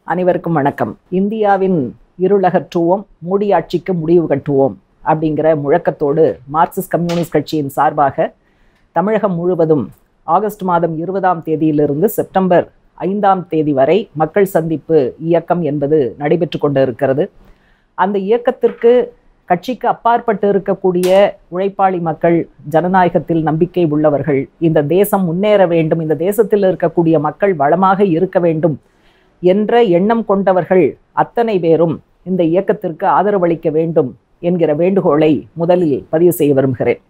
அனைவருக்கும் வணக்கம் இந்தியாவின் இருளகற்றுவோம் மோடி ஆட்சிக்கு முடிவு கட்டுவோம் அப்படிங்கிற முழக்கத்தோடு மார்க்சிஸ்ட் கம்யூனிஸ்ட் கட்சியின் சார்பாக தமிழகம் முழுவதும் ஆகஸ்ட் மாதம் இருபதாம் தேதியிலிருந்து செப்டம்பர் ஐந்தாம் தேதி வரை மக்கள் சந்திப்பு இயக்கம் என்பது நடைபெற்று கொண்டு இருக்கிறது அந்த இயக்கத்திற்கு கட்சிக்கு அப்பாற்பட்டு இருக்கக்கூடிய உழைப்பாளி மக்கள் ஜனநாயகத்தில் நம்பிக்கை உள்ளவர்கள் இந்த தேசம் முன்னேற வேண்டும் இந்த தேசத்தில் இருக்கக்கூடிய மக்கள் வளமாக இருக்க வேண்டும் என்ற எண்ணம் கொண்டவர்கள் அத்தனை பேரும் இந்த இயக்கத்திற்கு ஆதரவளிக்க வேண்டும் என்கிற வேண்டுகோளை முதலில் பதிவு செய்ய விரும்புகிறேன்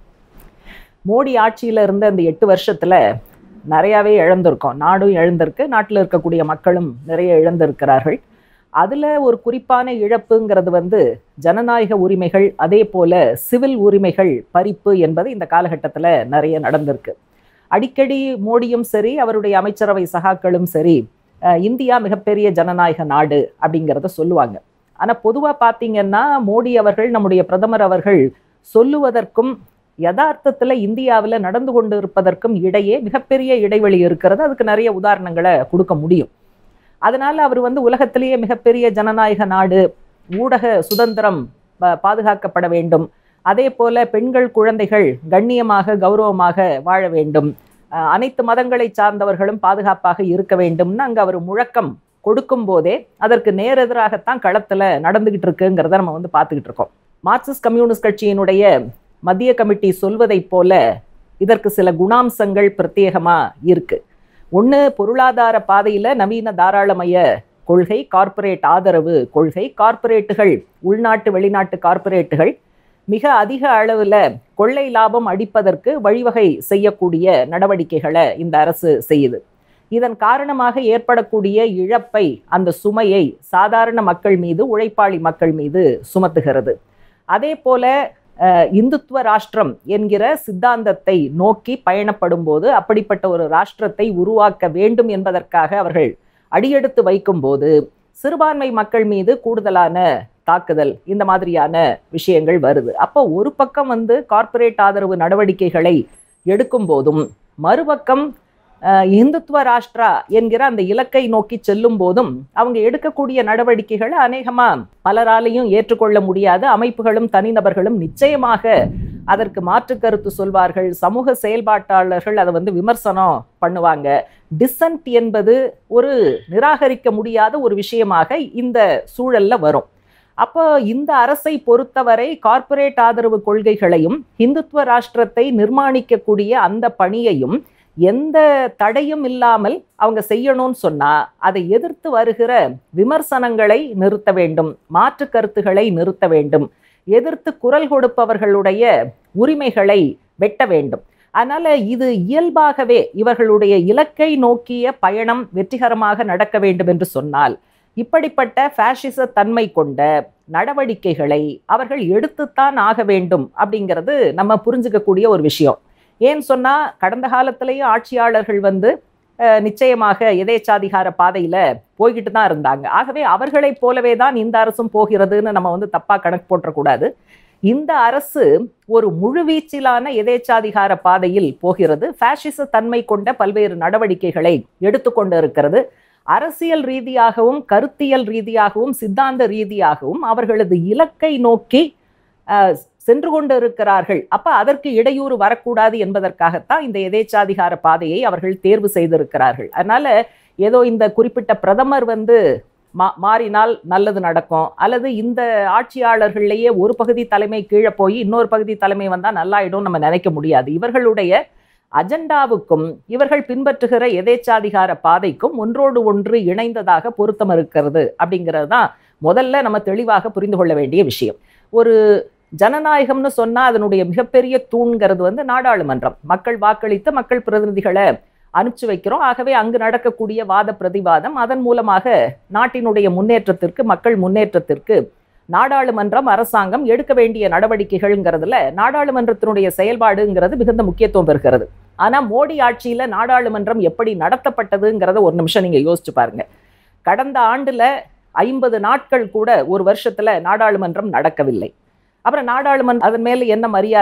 மோடி ஆட்சியில் இருந்த இந்த எட்டு வருஷத்துல நிறையாவே இழந்திருக்கோம் நாடும் இழந்திருக்கு நாட்டில் இருக்கக்கூடிய மக்களும் நிறைய இழந்திருக்கிறார்கள் அதில் ஒரு குறிப்பான இழப்புங்கிறது வந்து ஜனநாயக உரிமைகள் அதே போல சிவில் உரிமைகள் பறிப்பு என்பது இந்த காலகட்டத்தில் நிறைய நடந்திருக்கு அடிக்கடி மோடியும் சரி அவருடைய அமைச்சரவை சகாக்களும் சரி அஹ், இந்தியா மிகப்பெரிய ஜனநாயக நாடு அப்படிங்கிறத சொல்லுவாங்க ஆனால் பொதுவாக பார்த்தீங்கன்னா மோடி அவர்கள் நம்முடைய பிரதமர் அவர்கள் சொல்லுவதற்கும் யதார்த்தத்தில் இந்தியாவில் நடந்து கொண்டு இருப்பதற்கும் இடையே மிகப்பெரிய இடைவெளி இருக்கிறது அதுக்கு நிறைய உதாரணங்களை கொடுக்க முடியும் அதனால அவர் வந்து உலகத்திலேயே மிகப்பெரிய ஜனநாயக நாடு ஊடக சுதந்திரம் ப- பாதுகாக்கப்பட வேண்டும் அதே போல பெண்கள் குழந்தைகள் கண்ணியமாக கௌரவமாக வாழ வேண்டும் அஹ் அனைத்து மதங்களை சார்ந்தவர்களும் பாதுகாப்பாக இருக்க வேண்டும்னு அங்கே அவர் முழக்கம் கொடுக்கும் போதே அதற்கு நேரெதிராகத்தான் களத்தில் நடந்துகிட்டு இருக்குங்கிறத நம்ம வந்து பார்த்துக்கிட்டு இருக்கோம் மார்க்சிஸ்ட் கம்யூனிஸ்ட் கட்சியினுடைய மத்திய கமிட்டி சொல்வதைப் போல இதற்கு சில குணாம்சங்கள் பிரத்யேகமாக இருக்கு ஒன்று பொருளாதார பாதையில் நவீன தாராளமய கொள்கை கார்ப்பரேட் ஆதரவு கொள்கை கார்ப்பரேட்டுகள் உள்நாட்டு வெளிநாட்டு கார்ப்பரேட்டுகள் மிக அதிக அளவில் கொள்ளை லாபம் அடிப்பதற்கு வழிவகை செய்யக்கூடிய நடவடிக்கைகளை இந்த அரசு செய்யுது இதன் காரணமாக ஏற்படக்கூடிய இழப்பை அந்த சுமையை சாதாரண மக்கள் மீது உழைப்பாளி மக்கள் மீது சுமத்துகிறது அதே போல அஹ், இந்துத்துவ ராஷ்டிரம் என்கிற சித்தாந்தத்தை நோக்கி பயணப்படும் போது அப்படிப்பட்ட ஒரு ராஷ்டிரத்தை உருவாக்க வேண்டும் என்பதற்காக அவர்கள் அடியெடுத்து வைக்கும்போது சிறுபான்மை மக்கள் மீது கூடுதலான தாக்குதல் இந்த மாதிரியான விஷயங்கள் வருது அப்போ ஒரு பக்கம் வந்து கார்ப்பரேட் ஆதரவு நடவடிக்கைகளை எடுக்கும் போதும் மறுபக்கம் அஹ், இந்துத்துவ ராஷ்டிரா என்கிற அந்த இலக்கை நோக்கி செல்லும் போதும் அவங்க எடுக்கக்கூடிய நடவடிக்கைகளை அநேகமா பலராலையும் ஏற்றுக்கொள்ள முடியாது அமைப்புகளும் தனிநபர்களும் நிச்சயமாக அதற்கு மாற்று கருத்து சொல்வார்கள் சமூக செயல்பாட்டாளர்கள் அதை வந்து விமர்சனம் பண்ணுவாங்க டிசன்ட் என்பது ஒரு நிராகரிக்க முடியாத ஒரு விஷயமாக இந்த சூழல்ல வரும் அப்போ இந்த அரசை பொறுத்தவரை கார்ப்பரேட் ஆதரவு கொள்கைகளையும் இந்துத்துவ ராஷ்டிரத்தை நிர்மாணிக்கக்கூடிய அந்த பணியையும் எந்த தடையும் இல்லாமல் அவங்க செய்யணும்னு சொன்னா அதை எதிர்த்து வருகிற விமர்சனங்களை நிறுத்த வேண்டும் மாற்று கருத்துக்களை நிறுத்த வேண்டும் எதிர்த்து குரல் கொடுப்பவர்களுடைய உரிமைகளை வெட்ட வேண்டும் அதனால இது இயல்பாகவே இவர்களுடைய இலக்கை நோக்கிய பயணம் வெற்றிகரமாக நடக்க வேண்டும் என்று சொன்னால் இப்படிப்பட்ட ஃபேஷிச தன்மை கொண்ட நடவடிக்கைகளை அவர்கள் எடுத்துத்தான் ஆக வேண்டும் அப்படிங்கிறது நம்ம புரிஞ்சுக்கக்கூடிய ஒரு விஷயம் ஏன் சொன்னா கடந்த காலத்திலேயும் ஆட்சியாளர்கள் வந்து அஹ், நிச்சயமாக எதேச்சாதிகார பாதையில போய்கிட்டு தான் இருந்தாங்க ஆகவே அவர்களைப் போலவே தான் இந்த அரசும் போகிறதுன்னு நம்ம வந்து தப்பா கணக்கு போட்டக்கூடாது இந்த அரசு ஒரு முழுவீச்சிலான எதேச்சாதிகார பாதையில் போகிறது ஃபேஷிச தன்மை கொண்ட பல்வேறு நடவடிக்கைகளை எடுத்துக்கொண்டு இருக்கிறது அரசியல் ரீதியாகவும் கருத்தியல் ரீதியாகவும் சித்தாந்த ரீதியாகவும் அவர்களது இலக்கை நோக்கி அஹ், சென்று கொண்டு இருக்கிறார்கள் அப்ப அதற்கு இடையூறு வரக்கூடாது என்பதற்காகத்தான் இந்த எதேச்சாதிகார பாதையை அவர்கள் தேர்வு செய்திருக்கிறார்கள் அதனால ஏதோ இந்த குறிப்பிட்ட பிரதமர் வந்து மா மாறினால் நல்லது நடக்கும் அல்லது இந்த ஆட்சியாளர்கள்லேயே ஒரு பகுதி தலைமை கீழே போய் இன்னொரு பகுதி தலைமை வந்தால் நல்லாயிடும் நம்ம நினைக்க முடியாது இவர்களுடைய அஜெண்டாவுக்கும் இவர்கள் பின்பற்றுகிற எதேச்சாதிகார பாதைக்கும் ஒன்றோடு ஒன்று இணைந்ததாக பொருத்தம் இருக்கிறது அப்படிங்கிறது தான் முதல்ல நம்ம தெளிவாக புரிந்து கொள்ள வேண்டிய விஷயம் ஒரு ஜனநாயகம்னு சொன்னா அதனுடைய மிகப்பெரிய தூண்கிறது வந்து நாடாளுமன்றம் மக்கள் வாக்களித்து மக்கள் பிரதிநிதிகளை அனுப்பிச்சு வைக்கிறோம் ஆகவே அங்கு நடக்கக்கூடிய வாத பிரதிவாதம் அதன் மூலமாக நாட்டினுடைய முன்னேற்றத்திற்கு மக்கள் முன்னேற்றத்திற்கு நாடாளுமன்றம் அரசாங்கம் எடுக்க வேண்டிய நடவடிக்கைகள்ங்கிறதுல நாடாளுமன்றத்தினுடைய செயல்பாடுங்கிறது மிகுந்த முக்கியத்துவம் பெறுகிறது ஆனா மோடி ஆட்சியில நாடாளுமன்றம் எப்படி நடத்தப்பட்டதுங்கிறத ஒரு நிமிஷம் நீங்க யோசிச்சு பாருங்க கடந்த ஆண்டுல ஐம்பது நாட்கள் கூட ஒரு வருஷத்துல நாடாளுமன்றம் நடக்கவில்லை அப்புறம் நாடாளுமன்றம் அதன் மேல என்ன மரியாதை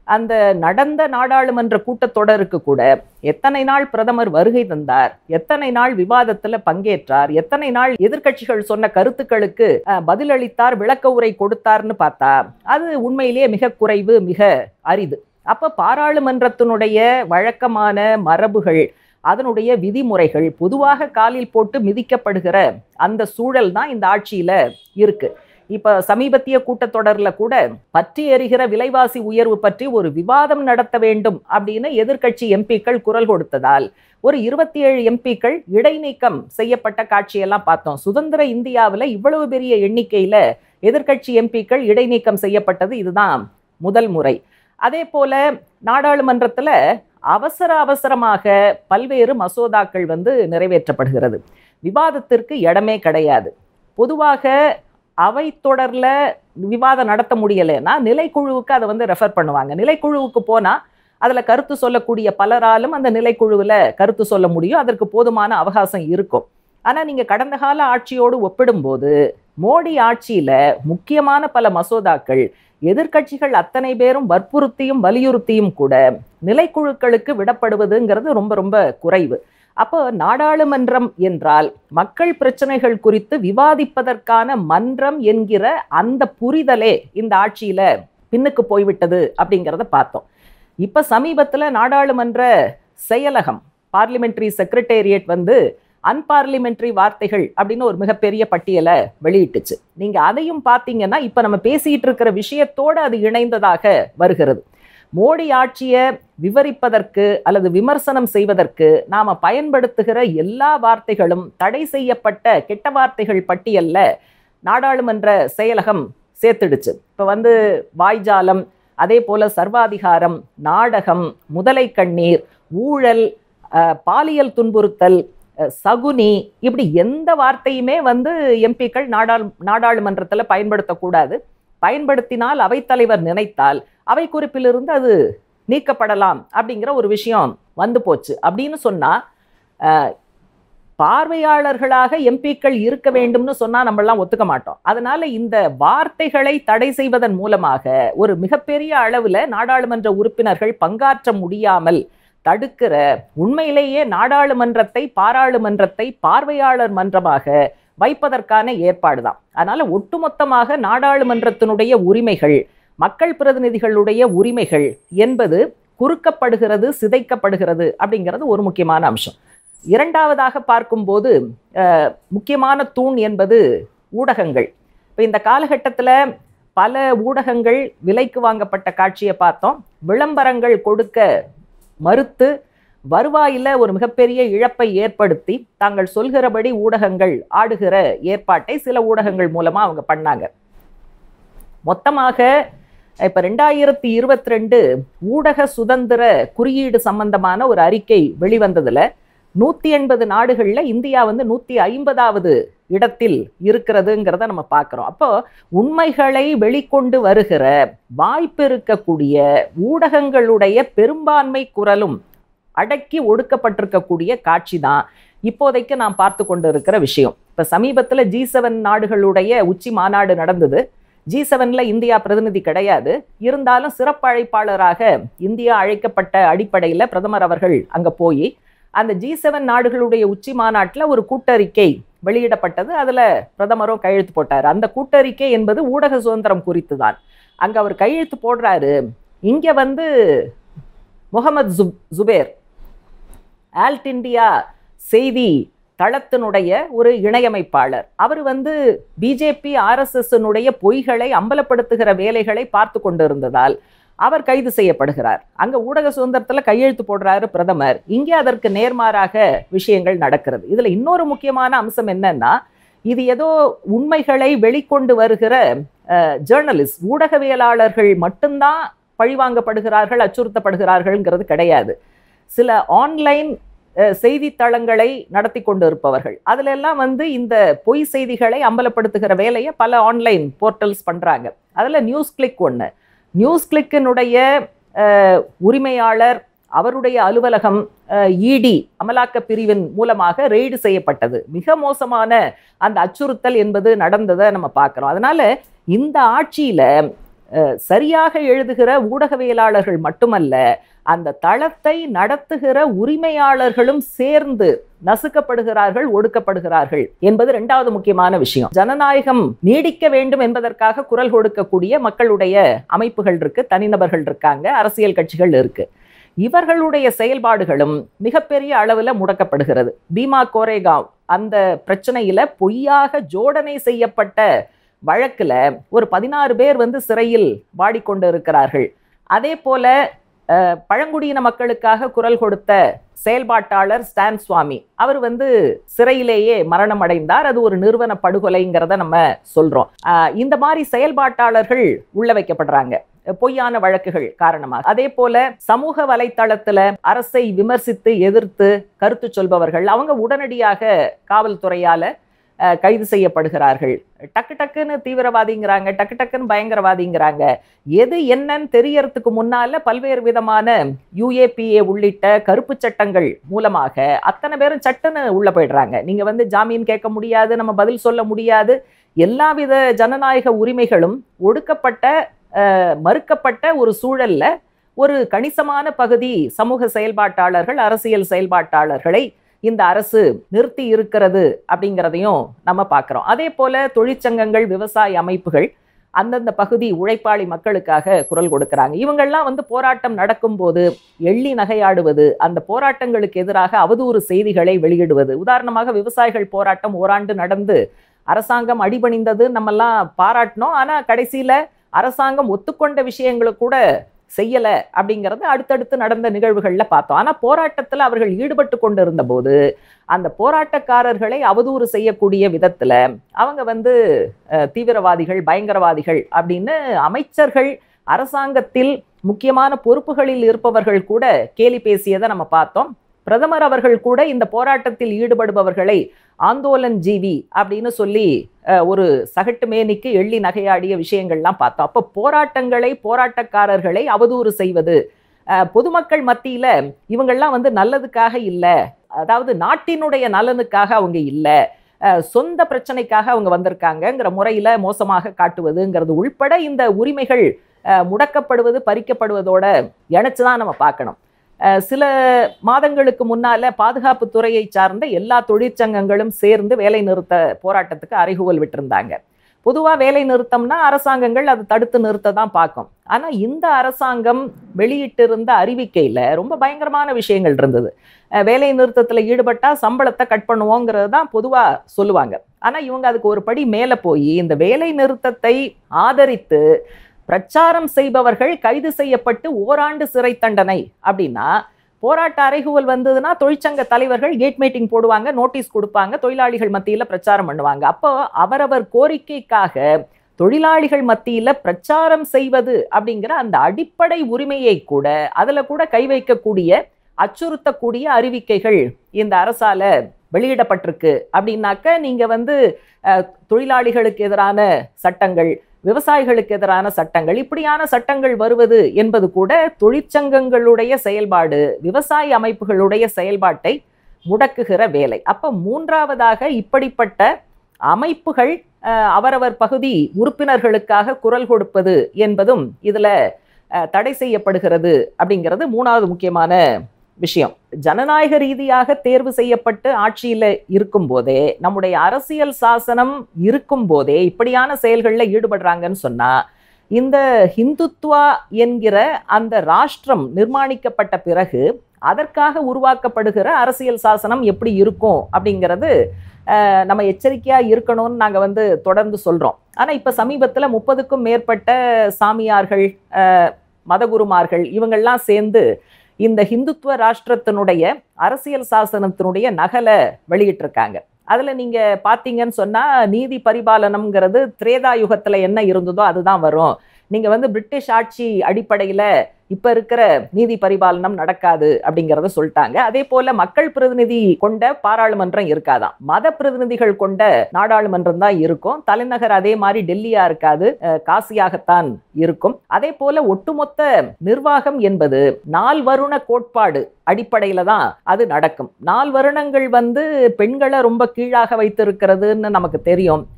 அந்த நடந்த நாடாளுமன்ற கூட்டத்தொடருக்கு கூட எத்தனை நாள் பிரதமர் வருகை தந்தார் எத்தனை நாள் விவாதத்துல பங்கேற்றார் எத்தனை நாள் எதிர்க்கட்சிகள் சொன்ன கருத்துக்களுக்கு அஹ், பதிலளித்தார் விளக்க உரை கொடுத்தார்னு பார்த்தா அது உண்மையிலேயே மிக குறைவு மிக அரிது அப்ப பாராளுமன்றத்தினுடைய வழக்கமான மரபுகள் அதனுடைய விதிமுறைகள் பொதுவாக காலில் போட்டு மிதிக்கப்படுகிற அந்த சூழல் தான் இந்த ஆட்சியில இருக்கு இப்ப சமீபத்திய கூட்டத்தொடர்ல கூட பற்றி எறிகிற விலைவாசி உயர்வு பற்றி ஒரு விவாதம் நடத்த வேண்டும் அப்படின்னு எதிர்க்கட்சி எம்பிக்கள் குரல் கொடுத்ததால் ஒரு இருபத்தி ஏழு எம்பிக்கள் இடைநீக்கம் செய்யப்பட்ட காட்சியெல்லாம் பார்த்தோம் சுதந்திர இந்தியாவில் இவ்வளவு பெரிய எண்ணிக்கையில எதிர்க்கட்சி எம்பிக்கள் இடைநீக்கம் செய்யப்பட்டது இதுதான் முதல் முறை அதே போல நாடாளுமன்றத்துல அவசர அவசரமாக பல்வேறு மசோதாக்கள் வந்து நிறைவேற்றப்படுகிறது விவாதத்திற்கு இடமே கிடையாது பொதுவாக அவை தொடர்ல விவாதம் நடத்த முடியலைன்னா நிலைக்குழுவுக்கு அதை வந்து ரெஃபர் பண்ணுவாங்க நிலைக்குழுவுக்கு போனா அதுல கருத்து சொல்லக்கூடிய பலராலும் அந்த நிலைக்குழுவில் கருத்து சொல்ல முடியும் அதற்கு போதுமான அவகாசம் இருக்கும் ஆனா நீங்க கடந்த கால ஆட்சியோடு ஒப்பிடும்போது மோடி ஆட்சியில முக்கியமான பல மசோதாக்கள் எதிர்க்கட்சிகள் அத்தனை பேரும் வற்புறுத்தியும் வலியுறுத்தியும் கூட நிலைக்குழுக்களுக்கு விடப்படுவதுங்கிறது ரொம்ப ரொம்ப குறைவு அப்போ நாடாளுமன்றம் என்றால் மக்கள் பிரச்சனைகள் குறித்து விவாதிப்பதற்கான மன்றம் என்கிற அந்த புரிதலே இந்த ஆட்சியில பின்னுக்கு போய்விட்டது அப்படிங்கிறத பார்த்தோம் இப்ப சமீபத்துல நாடாளுமன்ற செயலகம் பார்லிமெண்டரி செக்ரட்டேரியட் வந்து அன்பார்லிமெண்டரி வார்த்தைகள் அப்படின்னு ஒரு மிகப்பெரிய பட்டியலை வெளியிட்டுச்சு நீங்க அதையும் பார்த்தீங்கன்னா இப்ப நம்ம பேசிட்டு இருக்கிற விஷயத்தோடு அது இணைந்ததாக வருகிறது மோடி ஆட்சியை விவரிப்பதற்கு அல்லது விமர்சனம் செய்வதற்கு நாம பயன்படுத்துகிற எல்லா வார்த்தைகளும் தடை செய்யப்பட்ட கெட்ட வார்த்தைகள் பட்டியல்ல நாடாளுமன்ற செயலகம் சேர்த்துடுச்சு இப்போ வந்து வாய்ஜாலம் அதே போல சர்வாதிகாரம் நாடகம் முதலை கண்ணீர் ஊழல் அஹ், பாலியல் துன்புறுத்தல் அஹ், சகுனி இப்படி எந்த வார்த்தையுமே வந்து எம்பிக்கள் நாடாளு நாடாளுமன்றத்தில் பயன்படுத்தக்கூடாது பயன்படுத்தினால் அவைத்தலைவர் நினைத்தால் அவை குறிப்பிலிருந்து அது நீக்கப்படலாம் அப்படிங்கிற ஒரு விஷயம் வந்து போச்சு அப்படின்னு சொன்னா அஹ், பார்வையாளர்களாக எம்பிக்கள் இருக்க வேண்டும்னு சொன்னா நம்மளாம் ஒத்துக்க மாட்டோம் அதனால இந்த வார்த்தைகளை தடை செய்வதன் மூலமாக ஒரு மிகப்பெரிய அளவுல நாடாளுமன்ற உறுப்பினர்கள் பங்காற்ற முடியாமல் தடுக்கிற உண்மையிலேயே நாடாளுமன்றத்தை பாராளுமன்றத்தை பார்வையாளர் மன்றமாக வைப்பதற்கான ஏற்பாடு தான் அதனால ஒட்டுமொத்தமாக நாடாளுமன்றத்தினுடைய உரிமைகள் மக்கள் பிரதிநிதிகளுடைய உரிமைகள் என்பது குறுக்கப்படுகிறது சிதைக்கப்படுகிறது அப்படிங்கிறது ஒரு முக்கியமான அம்சம் இரண்டாவதாக பார்க்கும்போது அஹ், முக்கியமான தூண் என்பது ஊடகங்கள் இப்போ இந்த காலகட்டத்தில் பல ஊடகங்கள் விலைக்கு வாங்கப்பட்ட காட்சியை பார்த்தோம் விளம்பரங்கள் கொடுக்க மறுத்து வருவாயில ஒரு மிகப்பெரிய இழப்பை ஏற்படுத்தி தாங்கள் சொல்கிறபடி ஊடகங்கள் ஆடுகிற ஏற்பாட்டை சில ஊடகங்கள் மூலமா அவங்க பண்ணாங்க மொத்தமாக இப்ப ரெண்டாயிரத்தி இருபத்தி ரெண்டு ஊடக சுதந்திர குறியீடு சம்பந்தமான ஒரு அறிக்கை வெளிவந்ததுல நூத்தி எண்பது நாடுகள்ல இந்தியா வந்து நூத்தி ஐம்பதாவது இடத்தில் இருக்கிறதுங்கிறத நம்ம பார்க்கிறோம் அப்போ உண்மைகளை வெளிக்கொண்டு வருகிற வாய்ப்பு இருக்கக்கூடிய ஊடகங்களுடைய பெரும்பான்மை குரலும் அடக்கி ஒடுக்கப்பட்டிருக்கக்கூடிய காட்சி தான் இப்போதைக்கு நாம் பார்த்து கொண்டு இருக்கிற விஷயம் இப்போ சமீபத்தில் ஜி செவன் நாடுகளுடைய உச்சி மாநாடு நடந்தது ஜி செவனில் இந்தியா பிரதிநிதி கிடையாது இருந்தாலும் சிறப்பு அழைப்பாளராக இந்தியா அழைக்கப்பட்ட அடிப்படையில் பிரதமர் அவர்கள் அங்கே போய் அந்த ஜி செவன் நாடுகளுடைய உச்சி மாநாட்டில் ஒரு கூட்டறிக்கை வெளியிடப்பட்டது அதில் பிரதமரும் கையெழுத்து போட்டார் அந்த கூட்டறிக்கை என்பது ஊடக சுதந்திரம் குறித்து தான் அங்கே அவர் கையெழுத்து போடுறாரு இங்கே வந்து முகமது ஜுப் ஜுபேர் ஆல்ட் இந்தியா செய்தி தளத்தினுடைய ஒரு இணையமைப்பாளர் அவர் வந்து பிஜேபி ஆர்எஸ்எஸ்னுடைய பொய்களை அம்பலப்படுத்துகிற வேலைகளை பார்த்து கொண்டிருந்ததால் அவர் கைது செய்யப்படுகிறார் அங்க ஊடக சுதந்திரத்துல கையெழுத்து போடுறாரு பிரதமர் இங்கே அதற்கு நேர்மாறாக விஷயங்கள் நடக்கிறது இதுல இன்னொரு முக்கியமான அம்சம் என்னன்னா இது ஏதோ உண்மைகளை வெளிக்கொண்டு வருகிற ஜேர்னலிஸ்ட் ஊடகவியலாளர்கள் மட்டும்தான் பழிவாங்கப்படுகிறார்கள் அச்சுறுத்தப்படுகிறார்கள்ங்கிறது கிடையாது சில ஆன்லைன் செய்தித்தளங்களை நடத்தி கொண்டு இருப்பவர்கள் அதுல எல்லாம் வந்து இந்த பொய் செய்திகளை அம்பலப்படுத்துகிற வேலையை பல ஆன்லைன் போர்ட்டல்ஸ் பண்றாங்க அதுல நியூஸ் கிளிக் ஒன்று நியூஸ் கிளிக்கினுடைய உரிமையாளர் அவருடைய அலுவலகம் இடி அமலாக்க பிரிவின் மூலமாக ரெய்டு செய்யப்பட்டது மிக மோசமான அந்த அச்சுறுத்தல் என்பது நடந்ததை நம்ம பார்க்குறோம் அதனால இந்த ஆட்சியில அஹ், சரியாக எழுதுகிற ஊடகவியலாளர்கள் மட்டுமல்ல அந்த தளத்தை நடத்துகிற உரிமையாளர்களும் சேர்ந்து நசுக்கப்படுகிறார்கள் ஒடுக்கப்படுகிறார்கள் என்பது இரண்டாவது முக்கியமான விஷயம் ஜனநாயகம் நீடிக்க வேண்டும் என்பதற்காக குரல் கொடுக்கக்கூடிய மக்களுடைய அமைப்புகள் இருக்கு தனிநபர்கள் இருக்காங்க அரசியல் கட்சிகள் இருக்கு இவர்களுடைய செயல்பாடுகளும் மிகப்பெரிய அளவில் முடக்கப்படுகிறது பீமா கோரேகாவ் அந்த பிரச்சனையில பொய்யாக ஜோடனை செய்யப்பட்ட வழக்குல ஒரு பதினாறு பேர் வந்து சிறையில் வாடிக்கொண்டு இருக்கிறார்கள் அதே போல அஹ், பழங்குடியின மக்களுக்காக குரல் கொடுத்த செயல்பாட்டாளர் ஸ்டான் சுவாமி அவர் வந்து சிறையிலேயே மரணம் அடைந்தார் அது ஒரு நிறுவன படுகொலைங்கிறத நம்ம சொல்றோம் அஹ், இந்த மாதிரி செயல்பாட்டாளர்கள் உள்ள வைக்கப்படுறாங்க பொய்யான வழக்குகள் காரணமாக அதே போல சமூக வலைத்தளத்துல அரசை விமர்சித்து எதிர்த்து கருத்து சொல்பவர்கள் அவங்க உடனடியாக காவல்துறையால அஹ், கைது செய்யப்படுகிறார்கள் டக்கு டக்குன்னு தீவிரவாதிங்கிறாங்க டக்கு டக்குன்னு பயங்கரவாதிங்கிறாங்க எது என்னன்னு தெரியறதுக்கு முன்னால பல்வேறு விதமான யுஏபிஏ உள்ளிட்ட கருப்பு சட்டங்கள் மூலமாக அத்தனை பேரும் சட்டுன்னு உள்ள போயிடுறாங்க நீங்க வந்து ஜாமீன் கேட்க முடியாது நம்ம பதில் சொல்ல முடியாது எல்லாவித ஜனநாயக உரிமைகளும் ஒடுக்கப்பட்ட அஹ், மறுக்கப்பட்ட ஒரு சூழல்ல ஒரு கணிசமான பகுதி சமூக செயல்பாட்டாளர்கள் அரசியல் செயல்பாட்டாளர்களை இந்த அரசு நிறுத்தி இருக்கிறது அப்படிங்கிறதையும் நம்ம பார்க்குறோம் அதே போல தொழிற்சங்கங்கள் விவசாய அமைப்புகள் அந்தந்த பகுதி உழைப்பாளி மக்களுக்காக குரல் கொடுக்கறாங்க இவங்கெல்லாம் வந்து போராட்டம் நடக்கும்போது எள்ளி நகையாடுவது அந்த போராட்டங்களுக்கு எதிராக அவதூறு செய்திகளை வெளியிடுவது உதாரணமாக விவசாயிகள் போராட்டம் ஓராண்டு நடந்து அரசாங்கம் அடிபணிந்தது நம்மெல்லாம் பாராட்டினோம் ஆனா கடைசியில அரசாங்கம் ஒத்துக்கொண்ட விஷயங்களை கூட செய்யல அப்படிங்கிறது அடுத்தடுத்து நடந்த நிகழ்வுகள்ல பார்த்தோம் ஆனா போராட்டத்துல அவர்கள் ஈடுபட்டு கொண்டிருந்த போது அந்த போராட்டக்காரர்களை அவதூறு செய்யக்கூடிய விதத்துல அவங்க வந்து அஹ், தீவிரவாதிகள் பயங்கரவாதிகள் அப்படின்னு அமைச்சர்கள் அரசாங்கத்தில் முக்கியமான பொறுப்புகளில் இருப்பவர்கள் கூட கேலி பேசியதை நம்ம பார்த்தோம் பிரதமர் அவர்கள் கூட இந்த போராட்டத்தில் ஈடுபடுபவர்களை ஆந்தோலன் ஜீவி அப்படின்னு சொல்லி அஹ், ஒரு சகட்டு மேனிக்கு எள்ளி நகையாடிய விஷயங்கள்லாம் பார்த்தோம் அப்போ போராட்டங்களை போராட்டக்காரர்களை அவதூறு செய்வது அஹ், பொதுமக்கள் மத்தியில இவங்கெல்லாம் வந்து நல்லதுக்காக இல்லை அதாவது நாட்டினுடைய நலனுக்காக அவங்க இல்லை அஹ், சொந்த பிரச்சனைக்காக அவங்க வந்திருக்காங்கங்கிற முறையில மோசமாக காட்டுவதுங்கிறது உள்பட இந்த உரிமைகள் அஹ், முடக்கப்படுவது பறிக்கப்படுவதோட இணைச்சு தான் நம்ம பார்க்கணும் அஹ், சில மாதங்களுக்கு முன்னால பாதுகாப்பு துறையை சார்ந்த எல்லா தொழிற்சங்கங்களும் சேர்ந்து வேலை நிறுத்த போராட்டத்துக்கு அறைகூவல் விட்டிருந்தாங்க பொதுவாக வேலை நிறுத்தம்னா அரசாங்கங்கள் அதை தடுத்து நிறுத்த தான் பார்க்கும் ஆனால் இந்த அரசாங்கம் வெளியிட்டிருந்த அறிவிக்கையில் ரொம்ப பயங்கரமான விஷயங்கள் இருந்தது அஹ் வேலை நிறுத்தத்தில் ஈடுபட்டால் சம்பளத்தை கட் பண்ணுவோங்கிறது தான் பொதுவாக சொல்லுவாங்க ஆனால் இவங்க அதுக்கு ஒரு படி மேலே போய் இந்த வேலை நிறுத்தத்தை ஆதரித்து பிரச்சாரம் செய்பவர்கள் கைது செய்யப்பட்டு ஓராண்டு சிறை தண்டனை அப்படின்னா போராட்ட அறைகூவல் வந்ததுன்னா தொழிற்சங்க தலைவர்கள் கேட் மீட்டிங் போடுவாங்க நோட்டீஸ் கொடுப்பாங்க தொழிலாளிகள் மத்தியில் பிரச்சாரம் பண்ணுவாங்க அப்போ அவரவர் கோரிக்கைக்காக தொழிலாளிகள் மத்தியில் பிரச்சாரம் செய்வது அப்படிங்கிற அந்த அடிப்படை உரிமையை கூட அதில் கூட கை வைக்கக்கூடிய அச்சுறுத்தக்கூடிய அறிவிக்கைகள் இந்த அரசால வெளியிடப்பட்டிருக்கு அப்படின்னாக்க நீங்க வந்து அஹ், தொழிலாளிகளுக்கு எதிரான சட்டங்கள் விவசாயிகளுக்கு எதிரான சட்டங்கள் இப்படியான சட்டங்கள் வருவது என்பது கூட தொழிற்சங்கங்களுடைய செயல்பாடு விவசாய அமைப்புகளுடைய செயல்பாட்டை முடக்குகிற வேலை அப்ப மூன்றாவதாக இப்படிப்பட்ட அமைப்புகள் அஹ், அவரவர் பகுதி உறுப்பினர்களுக்காக குரல் கொடுப்பது என்பதும் இதுல அஹ், தடை செய்யப்படுகிறது அப்படிங்கிறது மூணாவது முக்கியமான விஷயம் ஜனநாயக ரீதியாக தேர்வு செய்யப்பட்டு ஆட்சியில் இருக்கும்போதே நம்முடைய அரசியல் சாசனம் இருக்கும்போதே இப்படியான செயல்களில் ஈடுபடுறாங்கன்னு சொன்னா இந்த ஹிந்துத்வா என்கிற அந்த ராஷ்டிரம் நிர்மாணிக்கப்பட்ட பிறகு அதற்காக உருவாக்கப்படுகிற அரசியல் சாசனம் எப்படி இருக்கும் அப்படிங்கிறது அஹ், நம்ம எச்சரிக்கையாக இருக்கணும்னு நாங்கள் வந்து தொடர்ந்து சொல்கிறோம் ஆனால் இப்போ சமீபத்தில் முப்பதுக்கும் மேற்பட்ட சாமியார்கள் அஹ், மதகுருமார்கள் இவங்கெல்லாம் சேர்ந்து இந்த ஹிந்துத்துவ ராஷ்டிரத்தினுடைய அரசியல் சாசனத்தினுடைய நகலை வெளியிட்டிருக்காங்க அதில் நீங்கள் பார்த்தீங்கன்னு சொன்னால் நீதி பரிபாலனம்ங்கிறது திரேதா யுகத்தில் என்ன இருந்ததோ அதுதான் வரும் நீங்கள் வந்து பிரிட்டிஷ் ஆட்சி அடிப்படையில் இப்போ இருக்கிற நீதி பரிபாலனம் நடக்காது அப்படிங்கிறத சொல்லிட்டாங்க அதே போல மக்கள் பிரதிநிதி கொண்ட பாராளுமன்றம் இருக்காதாம் மத பிரதிநிதிகள் கொண்ட நாடாளுமன்றம் தான் இருக்கும் தலைநகர் அதே மாதிரி டெல்லியா இருக்காது அஹ், காசியாகத்தான் இருக்கும் அதே போல ஒட்டுமொத்த நிர்வாகம் என்பது நால் வருண கோட்பாடு அடிப்படையில தான் அது நடக்கும் நால் வருணங்கள் வந்து பெண்களை ரொம்ப கீழாக வைத்திருக்கிறதுன்னு நமக்கு தெரியும்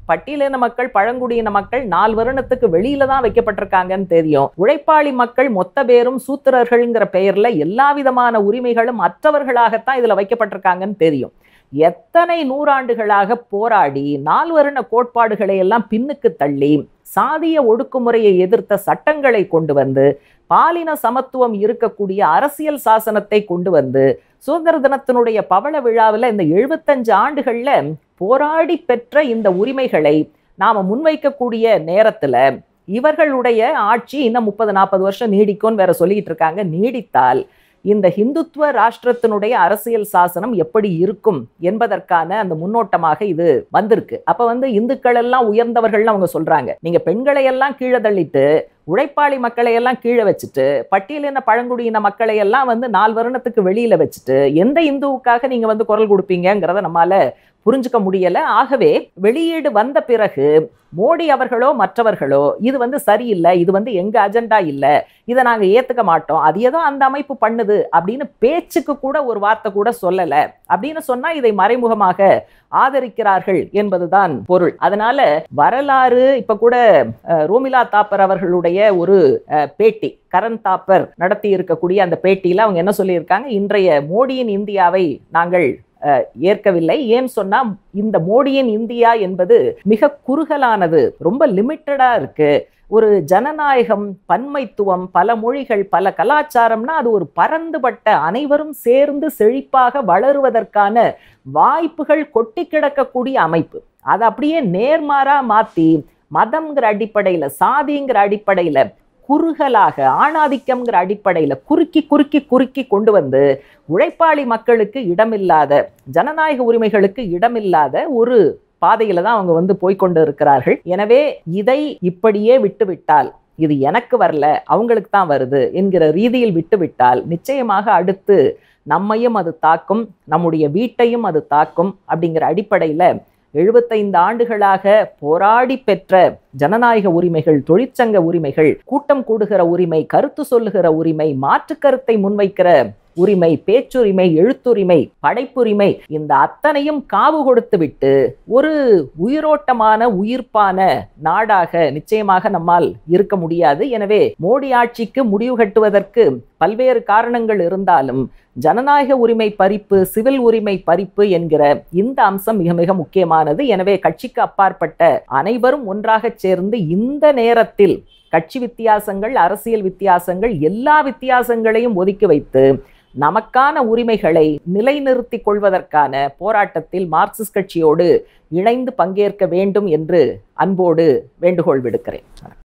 பட்டியலின மக்கள் பழங்குடியின மக்கள் நாலு வருணத்துக்கு வெளியில தான் வைக்கப்பட்டிருக்காங்கன்னு தெரியும் உழைப்பாளி மக்கள் மொத்த பேரும் சூத்திரர்கள்ங்கிற பெயர்ல எல்லா விதமான உரிமைகளும் அற்றவர்களாகத்தான் இதுல வைக்கப்பட்டிருக்காங்கன்னு தெரியும் எத்தனை நூறாண்டுகளாக போராடி நால்வருண கோட்பாடுகளை எல்லாம் பின்னுக்கு தள்ளி சாதிய ஒடுக்குமுறையை எதிர்த்த சட்டங்களை கொண்டு வந்து பாலின சமத்துவம் இருக்கக்கூடிய அரசியல் சாசனத்தை கொண்டு வந்து சுதந்திர தினத்தினுடைய பவள விழாவில் இந்த எழுபத்தஞ்சு ஆண்டுகள்ல போராடி பெற்ற இந்த உரிமைகளை நாம முன்வைக்கக்கூடிய நேரத்துல இவர்களுடைய ஆட்சி இன்னும் முப்பது நாற்பது வருஷம் நீடிக்கும்னு வேற சொல்லிட்டு இருக்காங்க நீடித்தால் இந்த ஹிந்துத்துவ ராஷ்டிரத்தினுடைய அரசியல் சாசனம் எப்படி இருக்கும் என்பதற்கான அந்த முன்னோட்டமாக இது வந்திருக்கு அப்ப வந்து இந்துக்கள் எல்லாம் உயர்ந்தவர்கள்னு அவங்க சொல்றாங்க நீங்க பெண்களை எல்லாம் கீழே தள்ளிட்டு உழைப்பாளி மக்களை எல்லாம் கீழே வச்சுட்டு பட்டியலின பழங்குடியின மக்களை எல்லாம் வந்து நாலு வருணத்துக்கு வெளியில வச்சுட்டு எந்த இந்துவுக்காக நீங்க வந்து குரல் கொடுப்பீங்கிறத நம்மால புரிஞ்சுக்க முடியல ஆகவே வெளியீடு வந்த பிறகு மோடி அவர்களோ மற்றவர்களோ இது வந்து சரியில்லை இது வந்து எங்க அஜெண்டா இல்லை இதை நாங்க ஏத்துக்க மாட்டோம் அது ஏதோ அந்த அமைப்பு பண்ணுது அப்படின்னு பேச்சுக்கு கூட ஒரு வார்த்தை கூட சொல்லல அப்படின்னு சொன்னா இதை மறைமுகமாக ஆதரிக்கிறார்கள் என்பதுதான் பொருள் அதனால வரலாறு இப்ப கூட அஹ், ரோமிலா தாப்பர் அவர்களுடைய ஒரு அஹ், பேட்டி கரண் தாப்பர் நடத்தி இருக்கக்கூடிய அந்த பேட்டியில அவங்க என்ன சொல்லியிருக்காங்க இன்றைய மோடியின் இந்தியாவை நாங்கள் அஹ், ஏற்கவில்லை ஏன் சொன்னா இந்த மோடியின் இந்தியா என்பது மிக குறுகலானது ரொம்ப லிமிட்டடா இருக்கு ஒரு ஜனநாயகம் பன்மைத்துவம் பல மொழிகள் பல கலாச்சாரம்னா அது ஒரு பரந்துபட்ட அனைவரும் சேர்ந்து செழிப்பாக வளருவதற்கான வாய்ப்புகள் கொட்டி கிடக்கக்கூடிய அமைப்பு அதை அப்படியே நேர்மாறா மாத்தி மதம்ங்கிற அடிப்படையில சாதிங்கிற அடிப்படையில குறுகலாக ஆணாதிக்கம்ங்கிற அடிப்படையில குறுக்கி குறுக்கி குறுக்கி கொண்டு வந்து உழைப்பாளி மக்களுக்கு இடமில்லாத ஜனநாயக உரிமைகளுக்கு இடமில்லாத ஒரு பாதையில தான் அவங்க வந்து போய்க்கொண்டு இருக்கிறார்கள் எனவே இதை இப்படியே விட்டுவிட்டால் இது எனக்கு வரல அவங்களுக்கு தான் வருது என்கிற ரீதியில் விட்டுவிட்டால் நிச்சயமாக அடுத்து நம்மையும் அது தாக்கும் நம்முடைய வீட்டையும் அது தாக்கும் அப்படிங்கிற அடிப்படையில எழுபத்தைந்து ஆண்டுகளாக போராடி பெற்ற ஜனநாயக உரிமைகள் தொழிற்சங்க உரிமைகள் கூட்டம் கூடுகிற உரிமை கருத்து சொல்லுகிற உரிமை மாற்று கருத்தை முன்வைக்கிற உரிமை பேச்சுரிமை எழுத்துரிமை படைப்புரிமை இந்த அத்தனையும் காவு கொடுத்து விட்டு ஒரு உயிரோட்டமான உயிர்ப்பான நாடாக நிச்சயமாக நம்மால் இருக்க முடியாது எனவே மோடி ஆட்சிக்கு முடிவு கட்டுவதற்கு பல்வேறு காரணங்கள் இருந்தாலும் ஜனநாயக உரிமை பறிப்பு சிவில் உரிமை பறிப்பு என்கிற இந்த அம்சம் மிக மிக முக்கியமானது எனவே கட்சிக்கு அப்பாற்பட்ட அனைவரும் ஒன்றாக சேர்ந்து இந்த நேரத்தில் கட்சி வித்தியாசங்கள் அரசியல் வித்தியாசங்கள் எல்லா வித்தியாசங்களையும் ஒதுக்கி வைத்து நமக்கான உரிமைகளை நிலைநிறுத்திக் கொள்வதற்கான போராட்டத்தில் மார்க்சிஸ்ட் கட்சியோடு இணைந்து பங்கேற்க வேண்டும் என்று அன்போடு வேண்டுகோள் விடுக்கிறேன்